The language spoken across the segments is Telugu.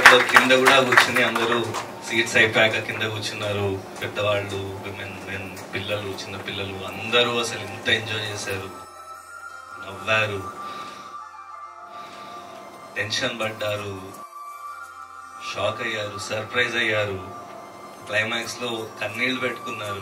దాంట్లో కింద కూడా కూర్చుని అందరూ సీట్స్ అయిపోయాక కింద కూర్చున్నారు పెద్దవాళ్ళు విమెన్ మెన్ పిల్లలు చిన్న పిల్లలు అందరూ అసలు ఇంత ఎంజాయ్ చేశారు నవ్వారు టెన్షన్ పడ్డారు షాక్ అయ్యారు సర్ప్రైజ్ అయ్యారు క్లైమాక్స్ లో కన్నీళ్లు పెట్టుకున్నారు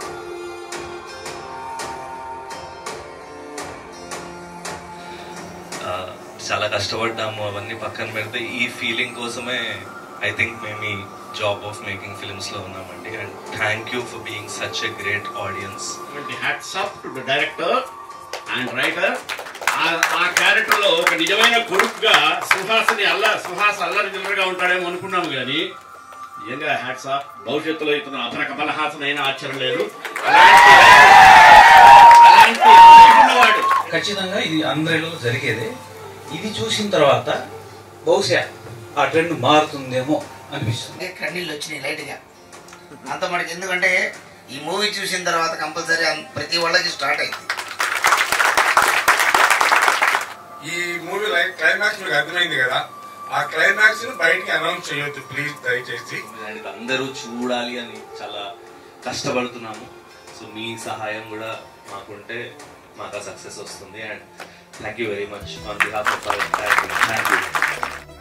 ఆ, చాలా కష్టపడ్డాము అవన్నీ పక్కన పెడితే ఈ ఫీలింగ్ కోసమే ఐ థింక్ మేము ఈ జాబ్ ఆఫ్ మేకింగ్ ఫిల్మ్స్ లో ఉన్నామండి and thank you for being such a great audience hats off to director and writer ఆ క్యారెక్టర్ లో ఒక నిజమైన కొడుకుగా సుహాస్ని అల్ల సుహాస్ అల్లరి చిల్లరగా ఉంటాడేమో అనుకున్నాము కానీ నిజంగా హ్యాట్స్ ఆఫ్ భవిష్యత్తులో ఇతను అతను కమలహాసన్ అయినా ఆశ్చర్యం లేదు అలాంటి అలాంటి ఉన్నవాడు ఖచ్చితంగా ఇది అందరిలో జరిగేదే ఇది చూసిన తర్వాత బహుశా ఆ ట్రెండ్ మారుతుందేమో అనిపిస్తుంది అంటే కన్నీళ్ళు వచ్చినాయి లైట్గా అంత మనకి ఎందుకంటే ఈ మూవీ చూసిన తర్వాత కంపల్సరీ ప్రతి వాళ్ళకి స్టార్ట్ అయింది ఈ మూవీ క్లైమాక్స్ మీకు అర్థమైంది కదా ఆ క్లైమాక్స్ ని బయటికి అనౌన్స్ చేయొద్దు ప్లీజ్ దయచేసి అండ్ అందరూ చూడాలి అని చాలా కష్టపడుతున్నాము సో మీ సహాయం కూడా మాకుంటే మాకు సక్సెస్ వస్తుంది and thank you very much on behalf of thank you